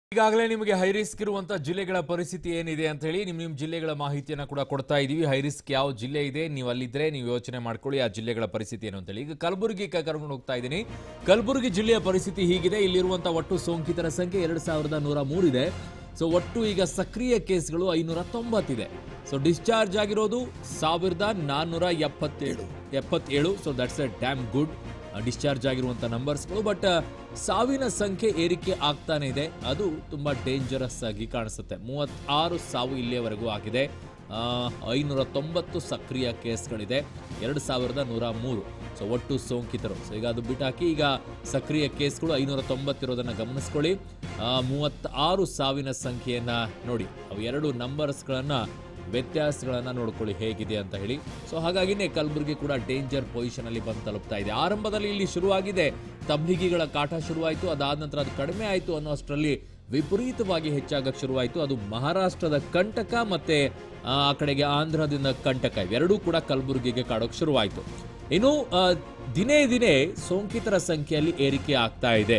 ಈಗಾಗಲೇ ನಿಮಗೆ high risk ಇರುವಂತಹ ಜಿಲ್ಲೆಗಳ ಪರಿಸ್ಥಿತಿ ಏನಿದೆ ಅಂತ ಹೇಳಿ ನಿಮ್ ನಿಮ್ ಜಿಲ್ಲೆಗಳ ಮಾಹಿತಿಯನ್ನ ಕೂಡ ಕೊಡ್ತಾ ಇದೀವಿ ಹೈ ರಿಸ್ಕ್ ಯಾವ ಜಿಲ್ಲೆ ಇದೆ ನೀವು ಅಲ್ಲಿದ್ರೆ ನೀವು ಯೋಚನೆ ಮಾಡ್ಕೊಳ್ಳಿ ಆ ಜಿಲ್ಲೆಗಳ ಪರಿಸ್ಥಿತಿ ಏನು ಅಂತೇಳಿ ಈಗ ಕಲಬುರಗಿ ಕರ್ಕೊಂಡು ಹೋಗ್ತಾ ಇದ್ದೀನಿ ಕಲಬುರಗಿ ಜಿಲ್ಲೆಯ ಪರಿಸ್ಥಿತಿ ಹೀಗಿದೆ ಇಲ್ಲಿರುವಂತಹ ಒಟ್ಟು ಸೋಂಕಿತರ ಸಂಖ್ಯೆ ಎರಡು ಸಾವಿರದ ನೂರ ಮೂರಿದೆ ಸೊ ಒಟ್ಟು ಈಗ ಸಕ್ರಿಯ ಕೇಸ್ಗಳು ಐನೂರ ತೊಂಬತ್ತಿದೆ ಸೊ ಡಿಸ್ಚಾರ್ಜ್ ಆಗಿರೋದು ಸಾವಿರದ ನಾನ್ನೂರ ಎಪ್ಪತ್ತೇಳು ಎಪ್ಪತ್ತೇಳು so that's a damn good discharge ಆಗಿರುವಂಥ ನಂಬರ್ಸ್ಗಳು ಬಟ್ ಸಾವಿನ ಸಂಖ್ಯೆ ಏರಿಕೆ ಆಗ್ತಾನೆ ಇದೆ ಅದು ತುಂಬ ಡೇಂಜರಸ್ ಆಗಿ ಕಾಣಿಸುತ್ತೆ ಮೂವತ್ತಾರು ಸಾವು ಇಲ್ಲಿಯವರೆಗೂ ಆಗಿದೆ ಆ, ಐನೂರ ತೊಂಬತ್ತು ಸಕ್ರಿಯ ಕೇಸ್ಗಳಿದೆ ಎರಡು ಸಾವಿರದ ನೂರ ಮೂರು ಸೊ ಒಟ್ಟು ಸೋಂಕಿತರು ಸೊ ಈಗ ಅದು ಬಿಟ್ಟಾಕಿ ಈಗ ಸಕ್ರಿಯ ಕೇಸ್ಗಳು ಐನೂರ ತೊಂಬತ್ತಿರೋದನ್ನು ಗಮನಿಸ್ಕೊಳ್ಳಿ ಆ, ಮೂವತ್ತಾರು ಸಾವಿನ ಸಂಖ್ಯೆಯನ್ನು ನೋಡಿ ಅವು ಎರಡು ನಂಬರ್ಸ್ಗಳನ್ನು ವ್ಯತ್ಯಾಸಗಳನ್ನ ನೋಡ್ಕೊಳ್ಳಿ ಹೇಗಿದೆ ಅಂತ ಹೇಳಿ ಸೊ ಹಾಗಾಗಿನೇ ಕಲಬುರಗಿ ಕೂಡ ಡೇಂಜರ್ ಪೊಸಿಷನ್ ಅಲ್ಲಿ ಬಂದು ತಲುಪ್ತಾ ಇದೆ ಆರಂಭದಲ್ಲಿ ಇಲ್ಲಿ ಶುರುವಾಗಿದೆ ತಬ್ಲಿಗಿಗಳ ಕಾಟ ಶುರುವಾಯಿತು ಅದಾದ ನಂತರ ಅದು ಕಡಿಮೆ ಆಯಿತು ಅನ್ನೋ ಅಷ್ಟರಲ್ಲಿ ವಿಪರೀತವಾಗಿ ಹೆಚ್ಚಾಗಕ್ಕೆ ಶುರುವಾಯಿತು ಅದು ಮಹಾರಾಷ್ಟ್ರದ ಕಂಟಕ ಮತ್ತೆ ಆ ಆ ಕಡೆಗೆ ಆಂಧ್ರದಿಂದ ಕಂಟಕ ಇವೆರಡೂ ಕೂಡ ಕಲಬುರಗಿಗೆ ಕಾಡೋಕೆ ಶುರುವಾಯಿತು ಇನ್ನು ಆ, ದಿನೇ ದಿನೇ ಸೋಂಕಿತರ ಸಂಖ್ಯೆಯಲ್ಲಿ ಏರಿಕೆ ಆಗ್ತಾ ಇದೆ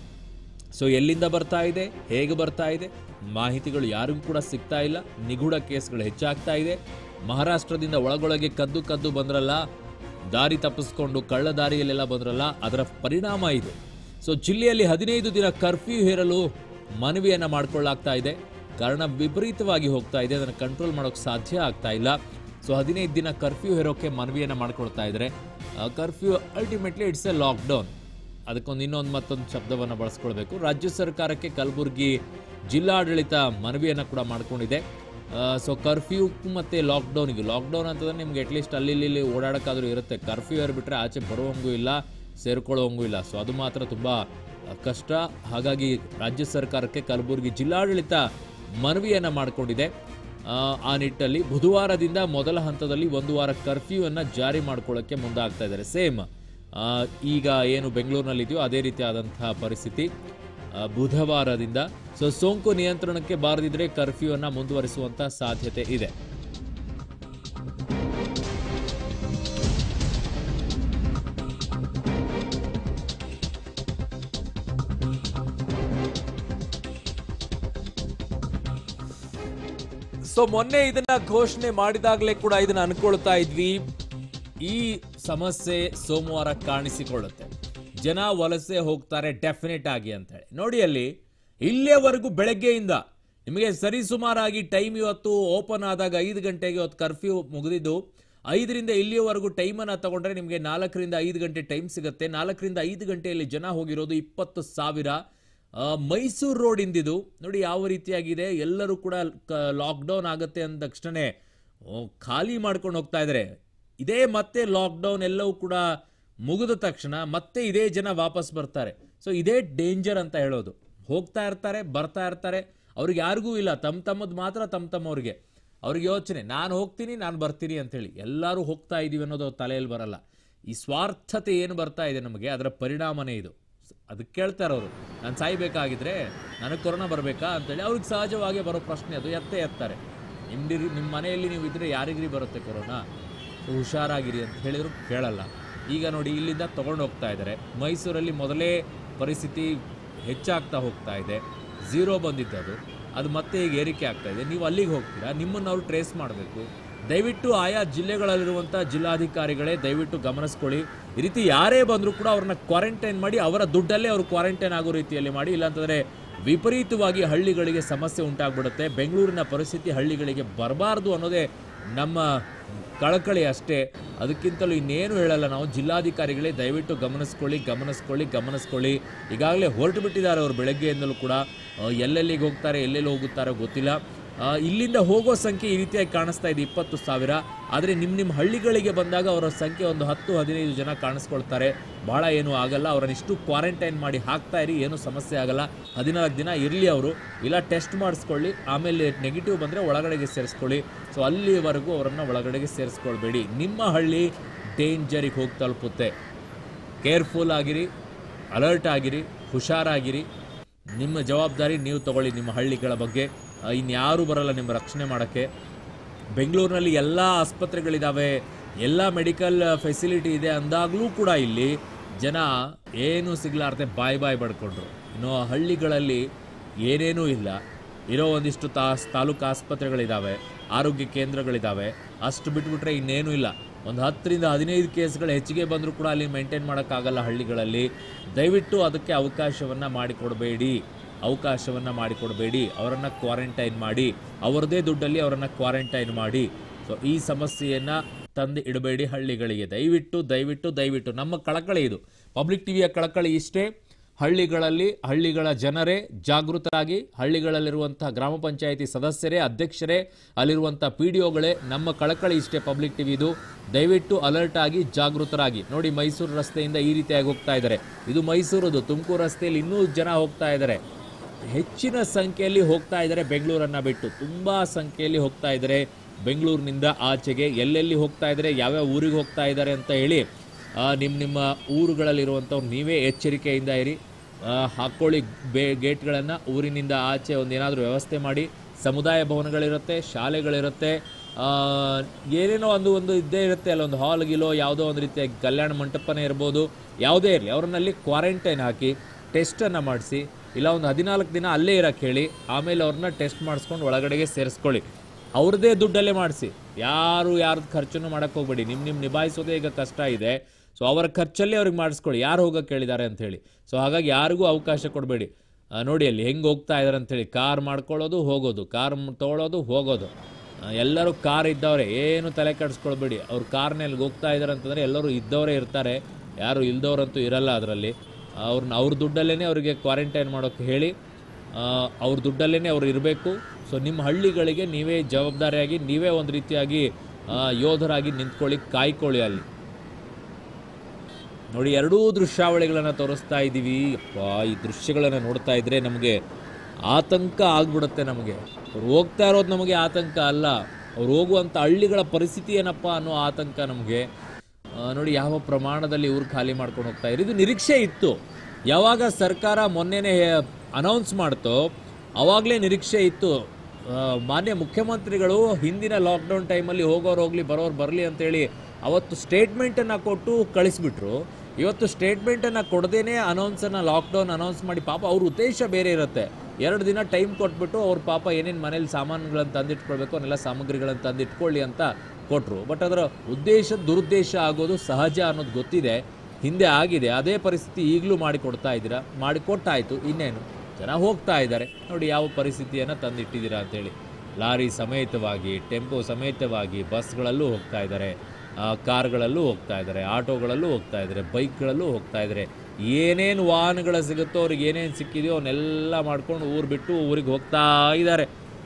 ಸೊ ಎಲ್ಲಿಂದ ಬರ್ತಾ ಇದೆ ಹೇಗೆ ಬರ್ತಾ ಇದೆ ಮಾಹಿತಿಗಳು ಯಾರಿಗೂ ಕೂಡ ಸಿಗ್ತಾ ಇಲ್ಲ ನಿಗೂಢ ಕೇಸ್ಗಳು ಹೆಚ್ಚಾಗ್ತಾ ಇದೆ ಮಹಾರಾಷ್ಟ್ರದಿಂದ ಒಳಗೊಳಗೆ ಕದ್ದು ಕದ್ದು ಬಂದ್ರಲ್ಲ ದಾರಿ ತಪ್ಪಿಸ್ಕೊಂಡು ಕಳ್ಳ ದಾರಿಯಲ್ಲೆಲ್ಲ ಬಂದ್ರಲ್ಲ ಅದರ ಪರಿಣಾಮ ಇದು ಸೊ ಜಿಲ್ಲೆಯಲ್ಲಿ ಹದಿನೈದು ದಿನ ಕರ್ಫ್ಯೂ ಹೇರಲು ಮನವಿಯನ್ನ ಮಾಡ್ಕೊಳ್ಳಾಗ್ತಾ ಇದೆ ಕಾರಣ ವಿಪರೀತವಾಗಿ ಹೋಗ್ತಾ ಇದೆ ಅದನ್ನು ಕಂಟ್ರೋಲ್ ಮಾಡೋಕೆ ಸಾಧ್ಯ ಆಗ್ತಾ ಇಲ್ಲ ಸೊ ಹದಿನೈದು ದಿನ ಕರ್ಫ್ಯೂ ಹೇರೋಕೆ ಮನವಿಯನ್ನ ಮಾಡ್ಕೊಳ್ತಾ ಇದ್ದಾರೆ curfew ultimately it's a lockdown ಅದಕ್ಕೊಂದು ಇನ್ನೊಂದು ಮತ್ತೊಂದು ಶಬ್ದವನ್ನು ಬಳಸ್ಕೊಳ್ಬೇಕು ರಾಜ್ಯ ಸರ್ಕಾರಕ್ಕೆ ಕಲಬುರಗಿ ಜಿಲ್ಲಾಡಳಿತ ಮನವಿಯನ್ನು ಕೂಡ ಮಾಡ್ಕೊಂಡಿದೆ ಸೊ ಕರ್ಫ್ಯೂ ಮತ್ತು ಲಾಕ್ಡೌನಿಗೆ ಲಾಕ್ಡೌನ್ ಅಂತಂದ್ರೆ ನಿಮ್ಗೆ ಅಟ್ಲೀಸ್ಟ್ ಅಲ್ಲಿ ಇಲ್ಲಿ ಇಲ್ಲಿ ಓಡಾಡೋಕ್ಕಾದ್ರೂ ಇರುತ್ತೆ ಕರ್ಫ್ಯೂ ಏರ್ಬಿಟ್ರೆ ಆಚೆ ಬರುವಂಗೂ ಇಲ್ಲ ಸೇರ್ಕೊಳ್ಳೋಂಗೂ ಇಲ್ಲ ಸೊ ಅದು ಮಾತ್ರ ತುಂಬ ಕಷ್ಟ ಹಾಗಾಗಿ ರಾಜ್ಯ ಸರ್ಕಾರಕ್ಕೆ ಕಲಬುರಗಿ ಜಿಲ್ಲಾಡಳಿತ ಮನವಿಯನ್ನು ಮಾಡಿಕೊಂಡಿದೆ ಆ, ಆ ನಿಟ್ಟಲ್ಲಿ ಬುಧವಾರದಿಂದ ಮೊದಲ ಹಂತದಲ್ಲಿ ಒಂದು ವಾರ ಕರ್ಫ್ಯೂವನ್ನು ಜಾರಿ ಮಾಡ್ಕೊಳ್ಳೋಕ್ಕೆ ಮುಂದಾಗ್ತಾ ಇದ್ದಾರೆ ಸೇಮ್ ಈಗ ಏನು ಬೆಂಗಳೂರಿನಲ್ಲಿದೆಯೋ ಅದೇ ರೀತಿಯಾದಂತಹ ಪರಿಸ್ಥಿತಿ ಆ, ಬುಧವಾರದಿಂದ ಸೊ ಸೋಂಕು ನಿಯಂತ್ರಣಕ್ಕೆ ಬಾರದಿದ್ರೆ ಕರ್ಫ್ಯೂವನ್ನು ಮುಂದುವರಿಸುವಂತ ಸಾಧ್ಯತೆ ಇದೆ ಸೊ ಮೊನ್ನೆ ಇದನ್ನ ಘೋಷಣೆ ಮಾಡಿದಾಗಲೇ ಕೂಡ ಇದನ್ನ ಅನ್ಕೊಳ್ತಾ ಇದ್ವಿ ಈ ಸಮಸ್ಯೆ ಸೋಮವಾರ ಕಾಣಿಸಿಕೊಳ್ಳುತ್ತೆ ಜನ ವಲಸೆ ಹೋಗ್ತಾರೆ ಡೆಫಿನೆಟ್ ಆಗಿ ಅಂತ ಹೇಳಿ ನೋಡಿ ಅಲ್ಲಿ ಇಲ್ಲಿಯವರೆಗೂ ಬೆಳಗ್ಗೆಯಿಂದ ನಿಮಗೆ ಸರಿಸುಮಾರಾಗಿ ಟೈಮ್ ಇವತ್ತು ಓಪನ್ ಆದಾಗ ಐದು ಗಂಟೆಗೆ ಇವತ್ತು ಕರ್ಫ್ಯೂ ಮುಗಿದಿದ್ದು ಐದರಿಂದ ಇಲ್ಲಿಯವರೆಗೂ ಟೈಮನ್ನು ತಗೊಂಡ್ರೆ ನಿಮಗೆ ನಾಲ್ಕರಿಂದ ಐದು ಗಂಟೆ ಟೈಮ್ ಸಿಗುತ್ತೆ ನಾಲ್ಕರಿಂದ ಐದು ಗಂಟೆಯಲ್ಲಿ ಜನ ಹೋಗಿರೋದು ಇಪ್ಪತ್ತು ಸಾವಿರ ಆ, ಮೈಸೂರು ರೋಡ್ ಇಂದಿದು ನೋಡಿ ಯಾವ ರೀತಿಯಾಗಿದೆ ಎಲ್ಲರೂ ಕೂಡ ಲಾಕ್ಡೌನ್ ಆಗುತ್ತೆ ಅಂದ ತಕ್ಷಣ ಖಾಲಿ ಮಾಡ್ಕೊಂಡು ಹೋಗ್ತಾ ಇದ್ದಾರೆ ಇದೇ ಮತ್ತೆ ಲಾಕ್ಡೌನ್ ಎಲ್ಲವೂ ಕೂಡ ಮುಗಿದ ತಕ್ಷಣ ಮತ್ತೆ ಇದೇ ಜನ ವಾಪಸ್ ಬರ್ತಾರೆ ಸೊ ಇದೇ ಡೇಂಜರ್ ಅಂತ ಹೇಳೋದು ಹೋಗ್ತಾ ಇರ್ತಾರೆ ಬರ್ತಾ ಇರ್ತಾರೆ ಅವ್ರಿಗೆ ಯಾರಿಗೂ ಇಲ್ಲ ತಮ್ಮ ತಮ್ಮದು ಮಾತ್ರ ತಮ್ಮ ತಮ್ಮವ್ರಿಗೆ ಅವ್ರಿಗೆ ಯೋಚನೆ ನಾನು ಹೋಗ್ತೀನಿ ನಾನು ಬರ್ತೀನಿ ಅಂತೇಳಿ ಎಲ್ಲರೂ ಹೋಗ್ತಾ ಇದೀವಿ ಅನ್ನೋದು ಅವ್ರ ತಲೆಯಲ್ಲಿ ಬರಲ್ಲ ಈ ಸ್ವಾರ್ಥತೆ ಏನು ಬರ್ತಾ ಇದೆ ನಮಗೆ ಅದರ ಪರಿಣಾಮನೇ ಇದು ಅದಕ್ಕೆ ಕೇಳ್ತಾರೆ ಅವರು ನಾನು ಸಾಯ್ಬೇಕಾಗಿದ್ರೆ ನನಗೆ ಕೊರೋನಾ ಬರಬೇಕಾ ಅಂತೇಳಿ ಅವ್ರಿಗೆ ಸಹಜವಾಗಿ ಬರೋ ಪ್ರಶ್ನೆ ಅದು ಎತ್ತೇ ಎತ್ತಾರೆ ನಿಮ್ದಿರಿ ನಿಮ್ಮ ಮನೆಯಲ್ಲಿ ನೀವು ಇದ್ರೆ ಯಾರಿಗ್ರಿ ಬರುತ್ತೆ ಕೊರೋನಾ ಸೊ ಹುಷಾರಾಗಿರಿ ಅಂತ ಹೇಳಿದ್ರು ಕೇಳಲ್ಲ ಈಗ ನೋಡಿ ಇಲ್ಲಿಂದ ತಗೊಂಡು ಹೋಗ್ತಾ ಇದ್ದಾರೆ ಮೈಸೂರಲ್ಲಿ ಮೊದಲೇ ಪರಿಸ್ಥಿತಿ ಹೆಚ್ಚಾಗ್ತಾ ಹೋಗ್ತಾ ಇದೆ ಝೀರೋ ಬಂದಿದ್ದದು ಅದು ಮತ್ತೆ ಈಗ ಏರಿಕೆ ಆಗ್ತಾ ಇದೆ ನೀವು ಅಲ್ಲಿಗೆ ಹೋಗ್ತೀರಾ ನಿಮ್ಮನ್ನು ಅವರು ಟ್ರೇಸ್ ಮಾಡಬೇಕು ದಯವಿಟ್ಟು ಆಯಾ ಜಿಲ್ಲೆಗಳಲ್ಲಿರುವಂಥ ಜಿಲ್ಲಾಧಿಕಾರಿಗಳೇ ದಯವಿಟ್ಟು ಗಮನಿಸ್ಕೊಳ್ಳಿ ಈ ರೀತಿ ಯಾರೇ ಬಂದರೂ ಕೂಡ ಅವ್ರನ್ನ ಕ್ವಾರಂಟೈನ್ ಮಾಡಿ ಅವರ ದುಡ್ಡಲ್ಲೇ ಅವರು ಕ್ವಾರಂಟೈನ್ ಆಗೋ ರೀತಿಯಲ್ಲಿ ಮಾಡಿ ಇಲ್ಲಾಂತಂದರೆ ವಿಪರೀತವಾಗಿ ಹಳ್ಳಿಗಳಿಗೆ ಸಮಸ್ಯೆ ಉಂಟಾಗ್ಬಿಡುತ್ತೆ ಬೆಂಗಳೂರಿನ ಪರಿಸ್ಥಿತಿ ಹಳ್ಳಿಗಳಿಗೆ ಬರಬಾರ್ದು ಅನ್ನೋದೇ ನಮ್ಮ ಕಳಕಳಿ ಅಷ್ಟೇ ಅದಕ್ಕಿಂತಲೂ ಇನ್ನೇನು ಹೇಳಲ್ಲ ನಾವು ಜಿಲ್ಲಾಧಿಕಾರಿಗಳೇ ದಯವಿಟ್ಟು ಗಮನಿಸ್ಕೊಳ್ಳಿ ಗಮನಿಸ್ಕೊಳ್ಳಿ ಗಮನಿಸ್ಕೊಳ್ಳಿ ಈಗಾಗಲೇ ಹೊರಟು ಬಿಟ್ಟಿದ್ದಾರೆ ಅವರು ಬೆಳಗ್ಗೆಯಿಂದಲೂ ಕೂಡ ಆ, ಎಲ್ಲೆಲ್ಲಿಗೆ ಹೋಗ್ತಾರೆ ಎಲ್ಲೆಲ್ಲಿ ಹೋಗುತ್ತಾರೋ ಗೊತ್ತಿಲ್ಲ ಆ, ಇಲ್ಲಿಂದ ಹೋಗೋ ಸಂಖ್ಯೆ ಈ ರೀತಿಯಾಗಿ ಕಾಣಿಸ್ತಾ ಇದೆ ಇಪ್ಪತ್ತು ಸಾವಿರ ಆದರೆ ನಿಮ್ಮ ನಿಮ್ಮ ಹಳ್ಳಿಗಳಿಗೆ ಬಂದಾಗ ಅವರ ಸಂಖ್ಯೆ ಒಂದು ಹತ್ತು ಹದಿನೈದು ಜನ ಕಾಣಿಸ್ಕೊಳ್ತಾರೆ ಭಾಳ ಏನೂ ಆಗಲ್ಲ ಅವರನ್ನ ಇಷ್ಟು ಕ್ವಾರಂಟೈನ್ ಮಾಡಿ ಹಾಕ್ತಾ ಇರಿ ಏನೂ ಸಮಸ್ಯೆ ಆಗಲ್ಲ ಹದಿನಾಲ್ಕು ದಿನ ಇರಲಿ ಅವರು ಇಲ್ಲ ಟೆಸ್ಟ್ ಮಾಡಿಸ್ಕೊಳ್ಳಿ ಆಮೇಲೆ ನೆಗೆಟಿವ್ ಬಂದರೆ ಒಳಗಡೆಗೆ ಸೇರಿಸ್ಕೊಳ್ಳಿ ಸೊ ಅಲ್ಲಿವರೆಗೂ ಅವರನ್ನು ಒಳಗಡೆಗೆ ಸೇರಿಸ್ಕೊಳ್ಬೇಡಿ ನಿಮ್ಮ ಹಳ್ಳಿ ಡೇಂಜರಿಗೆ ಹೋಗಿ ತಲುಪುತ್ತೆ ಕೇರ್ಫುಲ್ ಆಗಿರಿ ಅಲರ್ಟ್ ಆಗಿರಿ ಹುಷಾರಾಗಿರಿ ನಿಮ್ಮ ಜವಾಬ್ದಾರಿ ನೀವು ತಗೊಳ್ಳಿ ನಿಮ್ಮ ಹಳ್ಳಿಗಳ ಬಗ್ಗೆ ಆ, ಇನ್ಯಾರೂ ಬರಲ್ಲ ನಿಮ್ಮ ರಕ್ಷಣೆ ಮಾಡೋಕ್ಕೆ ಬೆಂಗಳೂರಿನಲ್ಲಿ ಎಲ್ಲ ಆಸ್ಪತ್ರೆಗಳಿದ್ದಾವೆ ಎಲ್ಲ ಮೆಡಿಕಲ್ ಫೆಸಿಲಿಟಿ ಇದೆ ಅಂದಾಗಲೂ ಕೂಡ ಇಲ್ಲಿ ಜನ ಏನು ಸಿಗ್ಲಾರ್ದೆ ಬಾಯ್ ಬಾಯ್ ಬಡ್ಕೊಂಡ್ರು ಇನ್ನು ಹಳ್ಳಿಗಳಲ್ಲಿ ಏನೇನೂ ಇಲ್ಲ ಇರೋ ಒಂದಿಷ್ಟು ತಾಸ್ ತಾಲೂಕು ಆಸ್ಪತ್ರೆಗಳಿದ್ದಾವೆ ಆರೋಗ್ಯ ಕೇಂದ್ರಗಳಿದ್ದಾವೆ ಅಷ್ಟು ಬಿಟ್ಬಿಟ್ರೆ ಇನ್ನೇನೂ ಇಲ್ಲ ಒಂದು ಹತ್ತರಿಂದ ಹದಿನೈದು ಕೇಸ್ಗಳು ಹೆಚ್ಚಿಗೆ ಬಂದರೂ ಕೂಡ ಅಲ್ಲಿ ಮೇಂಟೈನ್ ಮಾಡೋಕ್ಕಾಗಲ್ಲ ಹಳ್ಳಿಗಳಲ್ಲಿ ದಯವಿಟ್ಟು ಅದಕ್ಕೆ ಅವಕಾಶವನ್ನು ಮಾಡಿಕೊಡಬೇಡಿ ಅವಕಾಶವನ್ನು ಮಾಡಿಕೊಡಬೇಡಿ ಅವರನ್ನು ಕ್ವಾರಂಟೈನ್ ಮಾಡಿ ಅವರದೇ ದುಡ್ಡಲ್ಲಿ ಅವರನ್ನು ಕ್ವಾರಂಟೈನ್ ಮಾಡಿ ಸೊ ಈ ಸಮಸ್ಯೆಯನ್ನು ತಂದು ಇಡಬೇಡಿ ಹಳ್ಳಿಗಳಿಗೆ ದಯವಿಟ್ಟು ದಯವಿಟ್ಟು ದಯವಿಟ್ಟು ನಮ್ಮ ಕಳಕಳಿ ಇದು ಪಬ್ಲಿಕ್ ಟಿವಿಯ ಕಳಕಳಿ ಇಷ್ಟೇ ಹಳ್ಳಿಗಳಲ್ಲಿ ಹಳ್ಳಿಗಳ ಜನರೇ ಜಾಗೃತರಾಗಿ ಹಳ್ಳಿಗಳಲ್ಲಿರುವಂತಹ ಗ್ರಾಮ ಪಂಚಾಯಿತಿ ಸದಸ್ಯರೇ ಅಧ್ಯಕ್ಷರೇ ಅಲ್ಲಿರುವಂಥ ಪಿ ಡಿ ಒಗಳೇ ನಮ್ಮ ಕಳಕಳಿ ಇಷ್ಟೇ ಪಬ್ಲಿಕ್ ಟಿವಿದು ದಯವಿಟ್ಟು ಅಲರ್ಟ್ ಆಗಿ ಜಾಗೃತರಾಗಿ ನೋಡಿ ಮೈಸೂರು ರಸ್ತೆಯಿಂದ ಈ ರೀತಿಯಾಗಿ ಹೋಗ್ತಾ ಇದ್ದಾರೆ ಇದು ಮೈಸೂರದು ತುಮಕೂರು ರಸ್ತೆಯಲ್ಲಿ ಇನ್ನೂ ಜನ ಹೋಗ್ತಾ ಇದ್ದಾರೆ ಹೆಚ್ಚಿನ ಸಂಖ್ಯೆಯಲ್ಲಿ ಹೋಗ್ತಾ ಇದ್ದಾರೆ ಬೆಂಗಳೂರನ್ನ ಬಿಟ್ಟು ತುಂಬ ಸಂಖ್ಯೆಯಲ್ಲಿ ಹೋಗ್ತಾ ಇದ್ದಾರೆ ಬೆಂಗಳೂರಿನಿಂದ ಆಚೆಗೆ ಎಲ್ಲೆಲ್ಲಿ ಹೋಗ್ತಾ ಇದ್ದಾರೆ ಯಾವ್ಯಾವ ಊರಿಗೆ ಹೋಗ್ತಾ ಇದ್ದಾರೆ ಅಂತ ಹೇಳಿ ಆ, ನಿಮ್ಮ ನಿಮ್ಮ ಊರುಗಳಲ್ಲಿರುವಂಥವ್ರು ನೀವೇ ಎಚ್ಚರಿಕೆಯಿಂದ ಇರಿ ಆ, ಹಾಕ್ಕೊಳ್ಳಿ ಬೇ ಗೇಟ್ಗಳನ್ನು ಊರಿನಿಂದ ಆಚೆ ಒಂದು ಏನಾದರೂ ವ್ಯವಸ್ಥೆ ಮಾಡಿ ಸಮುದಾಯ ಭವನಗಳಿರುತ್ತೆ ಶಾಲೆಗಳಿರುತ್ತೆ ಆ, ಏನೇನೋ ಒಂದು ಒಂದು ಇದ್ದೇ ಇರುತ್ತೆ ಅಲ್ಲ ಒಂದು ಹಾಲ್ ಗಿಲೋ ಯಾವುದೋ ಒಂದು ರೀತಿಯ ಕಲ್ಯಾಣ ಮಂಟಪನೇ ಇರ್ಬೋದು ಯಾವುದೇ ಇರಲಿ ಅವ್ರನ್ನಲ್ಲಿ ಕ್ವಾರಂಟೈನ್ ಹಾಕಿ ಟೆಸ್ಟನ್ನು ಮಾಡಿಸಿ ಇಲ್ಲ ಒಂದು ಹದಿನಾಲ್ಕು ದಿನ ಅಲ್ಲೇ ಇರೋಕ್ಕೆ ಹೇಳಿ ಆಮೇಲೆ ಅವ್ರನ್ನ ಟೆಸ್ಟ್ ಮಾಡಿಸ್ಕೊಂಡು ಒಳಗಡೆಗೆ ಸೇರಿಸ್ಕೊಳ್ಳಿ ಅವ್ರದ್ದೇ ದುಡ್ಡಲ್ಲೇ ಮಾಡಿಸಿ ಯಾರು ಯಾರ್ದು ಖರ್ಚನ್ನು ಮಾಡೋಕ್ಕೆ ಹೋಗ್ಬೇಡಿ ನಿಮ್ಮ ನಿಮ್ಮ ನಿಭಾಯಿಸೋದೇ ಈಗ ಕಷ್ಟ ಇದೆ ಸೊ ಅವರ ಖರ್ಚಲ್ಲಿ ಅವ್ರಿಗೆ ಮಾಡಿಸ್ಕೊಳ್ಳಿ ಯಾರು ಹೋಗೋಕೆ ಕೇಳಿದ್ದಾರೆ ಅಂಥೇಳಿ ಸೊ ಹಾಗಾಗಿ ಯಾರಿಗೂ ಅವಕಾಶ ಕೊಡಬೇಡಿ ನೋಡಿ ಅಲ್ಲಿ ಹೆಂಗೆ ಹೋಗ್ತಾ ಇದ್ದಾರೆ ಅಂಥೇಳಿ ಕಾರ್ ಮಾಡ್ಕೊಳ್ಳೋದು ಹೋಗೋದು ಕಾರ್ ತೊಗೊಳೋದು ಹೋಗೋದು ಆ, ಎಲ್ಲರೂ ಕಾರ್ ಇದ್ದವ್ರೆ ಏನು ತಲೆ ಕೆಡಿಸ್ಕೊಳ್ಬೇಡಿ ಅವ್ರು ಕಾರ್ನಲ್ಲಿ ಹೋಗ್ತಾ ಇದ್ದಾರೆ ಅಂತಂದರೆ ಎಲ್ಲರೂ ಇದ್ದವರೇ ಇರ್ತಾರೆ ಯಾರು ಇಲ್ದವ್ರಂತೂ ಇರಲ್ಲ ಅದರಲ್ಲಿ ಅವ್ರನ್ನ ಅವ್ರ ದುಡ್ಡಲ್ಲೇ ಅವರಿಗೆ ಕ್ವಾರಂಟೈನ್ ಮಾಡೋಕ್ಕೆ ಹೇಳಿ ಆ, ಅವ್ರ ದುಡ್ಡಲ್ಲೇ ಅವ್ರು ಇರಬೇಕು ಸೊ ನಿಮ್ಮ ಹಳ್ಳಿಗಳಿಗೆ ನೀವೇ ಜವಾಬ್ದಾರಿಯಾಗಿ ನೀವೇ ಒಂದು ರೀತಿಯಾಗಿ ಆ, ಯೋಧರಾಗಿ ನಿಂತ್ಕೊಳ್ಳಿ ಕಾಯ್ಕೊಳ್ಳಿ ಅಲ್ಲಿ ನೋಡಿ ಎರಡೂ ದೃಶ್ಯಾವಳಿಗಳನ್ನು ತೋರಿಸ್ತಾ ಇದ್ದೀವಿ ಅಪ್ಪಾ ಈ ದೃಶ್ಯಗಳನ್ನು ನೋಡ್ತಾ ಇದ್ರೆ ನಮಗೆ ಆತಂಕ ಆಗ್ಬಿಡುತ್ತೆ ನಮಗೆ ಅವ್ರು ಹೋಗ್ತಾ ಇರೋದು ನಮಗೆ ಆತಂಕ ಅಲ್ಲ ಅವ್ರು ಹೋಗುವಂಥ ಹಳ್ಳಿಗಳ ಪರಿಸ್ಥಿತಿ ಏನಪ್ಪ ಅನ್ನೋ ಆತಂಕ ನಮಗೆ ಆ, ನೋಡಿ ಯಾವ ಪ್ರಮಾಣದಲ್ಲಿ ಇವ್ರು ಖಾಲಿ ಮಾಡ್ಕೊಂಡು ಹೋಗ್ತಾ ಇದ್ರು ಇದು ನಿರೀಕ್ಷೆ ಇತ್ತು ಯಾವಾಗ ಸರ್ಕಾರ ಮೊನ್ನೆನೇ ಅನೌನ್ಸ್ ಮಾಡ್ತೋ ಅವಾಗಲೇ ನಿರೀಕ್ಷೆ ಇತ್ತು ಆ, ಮಾನ್ಯ ಮುಖ್ಯಮಂತ್ರಿಗಳು ಹಿಂದಿನ ಲಾಕ್ಡೌನ್ ಟೈಮಲ್ಲಿ ಹೋಗೋರು ಹೋಗ್ಲಿ ಬರೋರು ಬರಲಿ ಅಂತೇಳಿ ಅವತ್ತು ಸ್ಟೇಟ್ಮೆಂಟನ್ನು ಕೊಟ್ಟು ಕಳಿಸ್ಬಿಟ್ರು ಇವತ್ತು ಸ್ಟೇಟ್ಮೆಂಟನ್ನು ಕೊಡದೇನೆ ಅನೌನ್ಸನ್ನು ಲಾಕ್ಡೌನ್ ಅನೌನ್ಸ್ ಮಾಡಿ ಪಾಪ ಅವ್ರ ಉದ್ದೇಶ ಬೇರೆ ಇರುತ್ತೆ ಎರಡು ದಿನ ಟೈಮ್ ಕೊಟ್ಬಿಟ್ಟು ಅವ್ರ ಪಾಪ ಏನೇನು ಮನೇಲಿ ಸಾಮಾನುಗಳನ್ನು ತಂದಿಟ್ಕೊಳ್ಬೇಕು ಅವನ್ನೆಲ್ಲ ಸಾಮಗ್ರಿಗಳನ್ನು ತಂದಿಟ್ಕೊಳ್ಳಿ ಅಂತ ಕೊಟ್ಟರು ಬಟ್ ಅದರ ಉದ್ದೇಶ ದುರುದ್ದೇಶ ಆಗೋದು ಸಹಜ ಅನ್ನೋದು ಗೊತ್ತಿದೆ ಹಿಂದೆ ಆಗಿದೆ ಅದೇ ಪರಿಸ್ಥಿತಿ ಈಗಲೂ ಮಾಡಿಕೊಡ್ತಾ ಇದ್ದೀರಾ ಮಾಡಿಕೊಟ್ಟಾಯಿತು ಇನ್ನೇನು ಜನ ಹೋಗ್ತಾ ಇದ್ದಾರೆ ನೋಡಿ ಯಾವ ಪರಿಸ್ಥಿತಿಯನ್ನು ತಂದಿಟ್ಟಿದ್ದೀರಾ ಅಂತೇಳಿ ಲಾರಿ ಸಮೇತವಾಗಿ ಟೆಂಪೋ ಸಮೇತವಾಗಿ ಬಸ್ಗಳಲ್ಲೂ ಹೋಗ್ತಾ ಇದ್ದಾರೆ ಆ, ಕಾರ್ಗಳಲ್ಲೂ ಹೋಗ್ತಾ ಇದ್ದಾರೆ ಆಟೋಗಳಲ್ಲೂ ಹೋಗ್ತಾ ಇದ್ದಾರೆ ಬೈಕ್ಗಳಲ್ಲೂ ಹೋಗ್ತಾ ಇದ್ದಾರೆ ಏನೇನು ವಾಹನಗಳು ಸಿಗುತ್ತೋ ಅವ್ರಿಗೆ ಏನೇನು ಸಿಕ್ಕಿದೆಯೋ ಅವನ್ನೆಲ್ಲ ಮಾಡ್ಕೊಂಡು ಊರು ಬಿಟ್ಟು ಊರಿಗೆ ಹೋಗ್ತಾ ಇದ್ದಾರೆ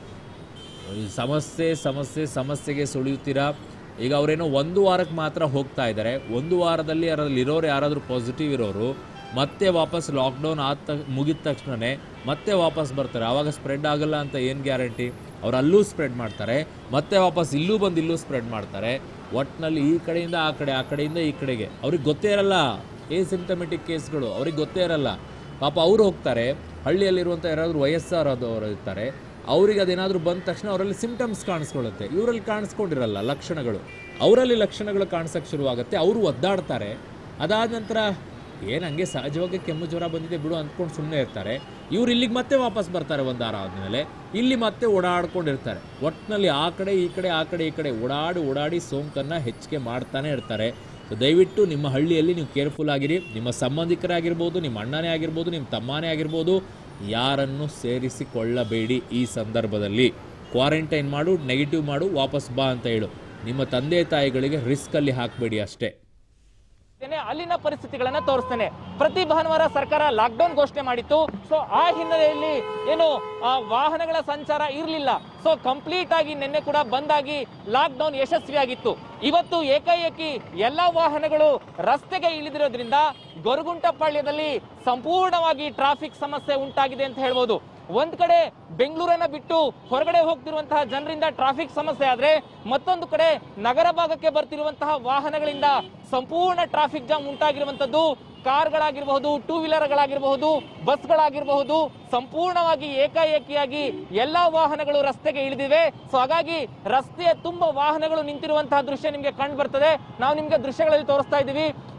ಈ ಸಮಸ್ಯೆ ಸಮಸ್ಯೆ ಸಮಸ್ಯೆಗೆ ಸುಳಿಯುತ್ತೀರಾ ಈಗ ಅವರೇನೋ ಒಂದು ವಾರಕ್ಕೆ ಮಾತ್ರ ಹೋಗ್ತಾ ಇದ್ದಾರೆ ಒಂದು ವಾರದಲ್ಲಿ ಯಾರಾದ್ರೂ ಇರೋರು ಯಾರಾದರೂ ಪಾಸಿಟಿವ್ ಇರೋರು ಮತ್ತೆ ವಾಪಸ್ ಲಾಕ್ಡೌನ್ ಆದ ತಕ್ಷ ಮುಗಿದ ತಕ್ಷಣವೇ ಮತ್ತೆ ವಾಪಸ್ ಬರ್ತಾರೆ ಆವಾಗ ಸ್ಪ್ರೆಡ್ ಆಗಲ್ಲ ಅಂತ ಏನು ಗ್ಯಾರಂಟಿ ಅವ್ರು ಅಲ್ಲೂ ಸ್ಪ್ರೆಡ್ ಮಾಡ್ತಾರೆ ಮತ್ತೆ ವಾಪಸ್ ಇಲ್ಲೂ ಬಂದು ಇಲ್ಲೂ ಸ್ಪ್ರೆಡ್ ಮಾಡ್ತಾರೆ ಒಟ್ಟಿನಲ್ಲಿ ಈ ಕಡೆಯಿಂದ ಆ ಕಡೆ ಆ ಕಡೆಯಿಂದ ಈ ಕಡೆಗೆ ಅವ್ರಿಗೆ ಗೊತ್ತೇ ಇರಲ್ಲ ಏ ಸಿಂಟಮೆಟಿಕ್ ಕೇಸ್ಗಳು ಅವ್ರಿಗೆ ಗೊತ್ತೇ ಇರಲ್ಲ ಪಾಪ ಅವ್ರು ಹೋಗ್ತಾರೆ ಹಳ್ಳಿಯಲ್ಲಿರುವಂಥ ಯಾರಾದರೂ ವಯಸ್ಸಾರದವರು ಇರ್ತಾರೆ ಅವ್ರಿಗೆ ಅದೇನಾದರೂ ಬಂದ ತಕ್ಷಣ ಅವರಲ್ಲಿ ಸಿಂಟಮ್ಸ್ ಕಾಣಿಸ್ಕೊಳ್ಳುತ್ತೆ ಇವರಲ್ಲಿ ಕಾಣಿಸ್ಕೊಂಡಿರಲ್ಲ ಲಕ್ಷಣಗಳು ಅವರಲ್ಲಿ ಲಕ್ಷಣಗಳು ಕಾಣಿಸೋಕ್ಕೆ ಶುರುವಾಗುತ್ತೆ ಅವರು ಒದ್ದಾಡ್ತಾರೆ ಅದಾದ ನಂತರ ಏನು ಹಂಗೆ ಸಹಜವಾಗಿ ಕೆಮ್ಮು ಜ್ವರ ಬಂದಿದೆ ಬಿಡು ಅಂದ್ಕೊಂಡು ಸುಮ್ಮನೆ ಇರ್ತಾರೆ ಇವ್ರು ಇಲ್ಲಿಗೆ ಮತ್ತೆ ವಾಪಸ್ ಬರ್ತಾರೆ ಒಂದು ವಾರ ಆದಮೇಲೆ ಇಲ್ಲಿ ಮತ್ತೆ ಓಡಾಡ್ಕೊಂಡಿರ್ತಾರೆ ಒಟ್ಟಿನಲ್ಲಿ ಆ ಕಡೆ ಈ ಕಡೆ ಆ ಕಡೆ ಈ ಕಡೆ ಓಡಾಡಿ ಓಡಾಡಿ ಸೋಂಕನ್ನು ಹೆಚ್ಚಿಗೆ ಮಾಡ್ತಾನೆ ಇರ್ತಾರೆ ಸೊ ದಯವಿಟ್ಟು ನಿಮ್ಮ ಹಳ್ಳಿಯಲ್ಲಿ ನೀವು ಕೇರ್ಫುಲ್ ಆಗಿರಿ ನಿಮ್ಮ ಸಂಬಂಧಿಕರಾಗಿರ್ಬೋದು ನಿಮ್ಮ ಅಣ್ಣನೇ ಆಗಿರ್ಬೋದು ನಿಮ್ಮ ತಮ್ಮನೇ ಆಗಿರ್ಬೋದು ಯಾರನ್ನು ಸೇರಿಸಿಕೊಳ್ಳಬೇಡಿ ಈ ಸಂದರ್ಭದಲ್ಲಿ ಕ್ವಾರಂಟೈನ್ ಮಾಡು ನೆಗೆಟಿವ್ ಮಾಡು ವಾಪಸ್ ಬಾ ಅಂತ ಹೇಳು ನಿಮ್ಮ ತಂದೆ ತಾಯಿಗಳಿಗೆ ರಿಸ್ಕಲ್ಲಿ ಹಾಕಬೇಡಿ ಅಷ್ಟೇ ಇದ್ದೇನೆ. ಅಲ್ಲಿನ ಪರಿಸ್ಥಿತಿಗಳನ್ನ ತೋರಿಸ್ತೇನೆ ಪ್ರತಿ ಭಾನುವಾರ ಸರ್ಕಾರ ಲಾಕ್ಡೌನ್ ಘೋಷಣೆ ಮಾಡಿತ್ತು ಸೊ ಆ ಹಿನ್ನೆಲೆಯಲ್ಲಿ ಏನು ಆ, ವಾಹನಗಳ ಸಂಚಾರ ಇರಲಿಲ್ಲ ಸೊ ಕಂಪ್ಲೀಟ್ ಆಗಿ ನಿನ್ನೆ ಕೂಡ ಬಂದಾಗಿ ಲಾಕ್ಡೌನ್ ಯಶಸ್ವಿಯಾಗಿತ್ತು ಇವತ್ತು ಏಕಾಏಕಿ ಎಲ್ಲಾ ವಾಹನಗಳು ರಸ್ತೆಗೆ ಇಳಿದಿರೋದ್ರಿಂದ ಗೊರಗುಂಟಪಾಳ್ಯದಲ್ಲಿ ಸಂಪೂರ್ಣವಾಗಿ ಟ್ರಾಫಿಕ್ ಸಮಸ್ಯೆ ಉಂಟಾಗಿದೆ ಅಂತ ಹೇಳ್ಬೋದು ಒಂದ್ ಕಡೆ ಬೆಂಗಳೂರನ್ನ ಬಿಟ್ಟು ಹೊರಗಡೆ ಹೋಗ್ತಿರುವಂತಹ ಜನರಿಂದ ಟ್ರಾಫಿಕ್ ಸಮಸ್ಯೆ ಆದ್ರೆ ಮತ್ತೊಂದು ಕಡೆ ನಗರ ಭಾಗಕ್ಕೆ ಬರ್ತಿರುವಂತಹ ವಾಹನಗಳಿಂದ ಸಂಪೂರ್ಣ ಟ್ರಾಫಿಕ್ ಜಾಮ್ ಉಂಟಾಗಿರುವಂತದ್ದು ಕಾರ್ಗಳಾಗಿರಬಹುದು ಟೂ ವೀಲರ್ಗಳಾಗಿರಬಹುದು ಬಸ್ಗಳಾಗಿರಬಹುದು ಸಂಪೂರ್ಣವಾಗಿ ಏಕಾಏಕಿಯಾಗಿ ಎಲ್ಲಾ ವಾಹನಗಳು ರಸ್ತೆಗೆ ಇಳಿದಿವೆ ಸೊ ಹಾಗಾಗಿ ರಸ್ತೆಯ ತುಂಬ ವಾಹನಗಳು ನಿಂತಿರುವಂತಹ ದೃಶ್ಯ ನಿಮ್ಗೆ ಕಂಡು ಬರ್ತದೆ ನಾವು ನಿಮ್ಗೆ ದೃಶ್ಯಗಳಲ್ಲಿ ತೋರಿಸ್ತಾ ಇದ್ದೀವಿ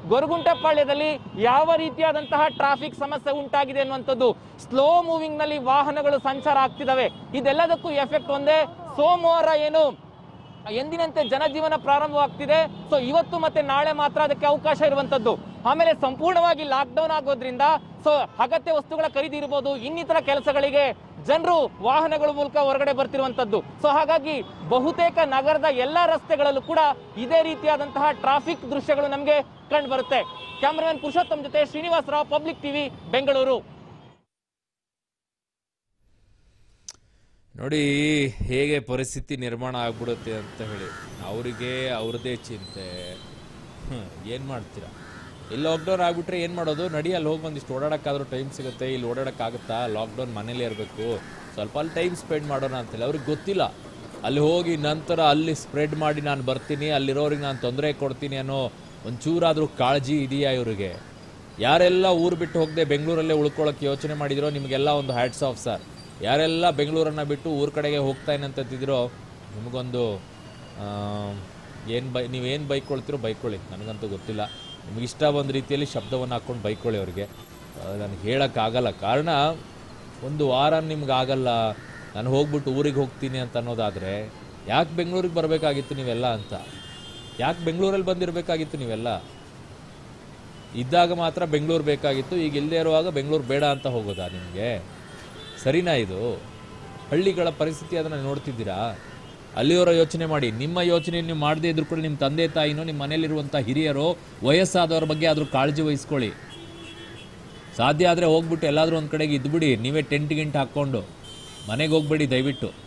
ಗೊರಗುಂಟೆಪಾಳ್ಯದಲ್ಲಿ ಯಾವ ರೀತಿಯಾದಂತಹ ಟ್ರಾಫಿಕ್ ಸಮಸ್ಯೆ ಉಂಟಾಗಿದೆ ಅನ್ನುವಂಥದ್ದು ಸ್ಲೋ ಮೂವಿಂಗ್ ನಲ್ಲಿ ವಾಹನಗಳು ಸಂಚಾರ ಆಗ್ತಿದಾವೆ ಇದೆಲ್ಲದಕ್ಕೂ ಎಫೆಕ್ಟ್ ಒಂದೇ ಸೋಮವಾರ ಏನು ಎಂದಿನಂತೆ ಜನಜೀವನ ಪ್ರಾರಂಭವಾಗ್ತಿದೆ ಸೊ ಇವತ್ತು ಮತ್ತೆ ನಾಳೆ ಮಾತ್ರ ಅದಕ್ಕೆ ಅವಕಾಶ ಇರುವಂತದ್ದು ಆಮೇಲೆ ಸಂಪೂರ್ಣವಾಗಿ ಲಾಕ್ಡೌನ್ ಆಗೋದ್ರಿಂದ ಸೊ ಅಗತ್ಯ ವಸ್ತುಗಳ ಖರೀದಿ ಇರ್ಬೋದು ಇನ್ನಿತರ ಕೆಲಸಗಳಿಗೆ ಜನರು ವಾಹನಗಳ ಮೂಲಕ ಹೊರಗಡೆ ಬರ್ತಿರುವಂತದ್ದು ಸೊ ಹಾಗಾಗಿ ಬಹುತೇಕ ನಗರದ ಎಲ್ಲಾ ರಸ್ತೆಗಳಲ್ಲೂ ಕೂಡ ಇದೇ ರೀತಿಯಾದಂತಹ ಟ್ರಾಫಿಕ್ ದೃಶ್ಯಗಳು ನಮಗೆ ಕಂಡು ಬರುತ್ತೆ ಕ್ಯಾಮರಾಮನ್ ಪುರುಷೋತ್ತಮ್ ಜೊತೆ ಶ್ರೀನಿವಾಸ್ ರಾವ್ ಪಬ್ಲಿಕ್ ಟಿವಿ ಬೆಂಗಳೂರು ನೋಡಿ ಹೇಗೆ ಪರಿಸ್ಥಿತಿ ನಿರ್ಮಾಣ ಆಗ್ಬಿಡುತ್ತೆ ಅಂತ ಹೇಳಿ ಅವರಿಗೆ ಅವ್ರದ್ದೇ ಚಿಂತೆ ಏನು ಮಾಡ್ತೀರಾ ಇಲ್ಲಿ ಲಾಕ್ಡೌನ್ ಆಗ್ಬಿಟ್ರೆ ಏನು ಮಾಡೋದು ನಡಿ ಅಲ್ಲಿ ಹೋಗಿ ಒಂದಿಷ್ಟು ಓಡಾಡೋಕ್ಕಾದ್ರೂ ಟೈಮ್ ಸಿಗುತ್ತೆ ಇಲ್ಲಿ ಓಡಾಡೋಕ್ಕಾಗುತ್ತಾ ಲಾಕ್ಡೌನ್ ಮನೇಲೇ ಇರಬೇಕು ಸ್ವಲ್ಪ ಅಲ್ಲಿ ಟೈಮ್ ಸ್ಪೆಂಡ್ ಮಾಡೋಣ ಅಂತೇಳಿ ಅವ್ರಿಗೆ ಗೊತ್ತಿಲ್ಲ ಅಲ್ಲಿ ಹೋಗಿ ನಂತರ ಅಲ್ಲಿ ಸ್ಪ್ರೆಡ್ ಮಾಡಿ ನಾನು ಬರ್ತೀನಿ ಅಲ್ಲಿರೋರಿಗೆ ನಾನು ತೊಂದರೆ ಕೊಡ್ತೀನಿ ಅನ್ನೋ ಒಂಚೂರಾದರೂ ಕಾಳಜಿ ಇದೆಯಾ ಇವರಿಗೆ ಯಾರೆಲ್ಲ ಊರು ಬಿಟ್ಟು ಹೋಗದೆ ಬೆಂಗಳೂರಲ್ಲೇ ಉಳ್ಕೊಳ್ಳೋಕೆ ಯೋಚನೆ ಮಾಡಿದಿರೋ ನಿಮಗೆಲ್ಲ ಒಂದು ಹ್ಯಾಟ್ಸ್ ಆಫ್ ಸರ್ ಯಾರೆಲ್ಲ ಬೆಂಗಳೂರನ್ನು ಬಿಟ್ಟು ಊರ ಕಡೆಗೆ ಹೋಗ್ತಾ ಏನಂತಿದ್ದೀರೋ ನಿಮಗೊಂದು ಏನು ಬೈ ನೀವೇನು ಬೈಕೊಳ್ತೀರೋ ಬೈಕೊಳ್ಳಿ ನನಗಂತೂ ಗೊತ್ತಿಲ್ಲ ನಿಮ್ಗೆ ಇಷ್ಟ ಬಂದ ರೀತಿಯಲ್ಲಿ ಶಬ್ದವನ್ನು ಹಾಕ್ಕೊಂಡು ಬೈಕೊಳ್ಳಿ ಅವ್ರಿಗೆ ನನಗೆ ಹೇಳೋಕ್ಕಾಗಲ್ಲ ಕಾರಣ ಒಂದು ವಾರ ನಿಮ್ಗೆ ಆಗಲ್ಲ ನಾನು ಹೋಗ್ಬಿಟ್ಟು ಊರಿಗೆ ಹೋಗ್ತೀನಿ ಅಂತ ಅನ್ನೋದಾದರೆ ಯಾಕೆ ಬೆಂಗಳೂರಿಗೆ ಬರಬೇಕಾಗಿತ್ತು ನೀವೆಲ್ಲ ಅಂತ ಯಾಕೆ ಬೆಂಗಳೂರಲ್ಲಿ ಬಂದಿರಬೇಕಾಗಿತ್ತು ನೀವೆಲ್ಲ ಇದ್ದಾಗ ಮಾತ್ರ ಬೆಂಗಳೂರು ಬೇಕಾಗಿತ್ತು ಈಗ ಇಲ್ಲದೆ ಇರುವಾಗ ಬೆಂಗಳೂರು ಬೇಡ ಅಂತ ಹೋಗೋದಾ ನಿಮಗೆ ಸರಿನಾ ಇದು ಹಳ್ಳಿಗಳ ಪರಿಸ್ಥಿತಿ ಅದನ್ನು ನೋಡ್ತಿದ್ದೀರಾ ಅಲ್ಲಿಯವರ ಯೋಚನೆ ಮಾಡಿ ನಿಮ್ಮ ಯೋಚನೆ ನೀವು ಮಾಡದೇ ಇದ್ರು ಕೂಡ ನಿಮ್ಮ ತಂದೆ ತಾಯಿನೋ ನಿಮ್ಮ ಮನೇಲಿರುವಂಥ ಹಿರಿಯರೋ ವಯಸ್ಸಾದವ್ರ ಬಗ್ಗೆ ಆದರೂ ಕಾಳಜಿ ವಹಿಸ್ಕೊಳ್ಳಿ ಸಾಧ್ಯ ಆದರೆ ಹೋಗ್ಬಿಟ್ಟು ಎಲ್ಲಾದರೂ ಒಂದು ಕಡೆಗೆ ಇದ್ಬಿಡಿ ನೀವೇ ಟೆಂಟ್ ಗಿಂಟ್ ಹಾಕ್ಕೊಂಡು ಮನೆಗೆ ಹೋಗ್ಬೇಡಿ ದಯವಿಟ್ಟು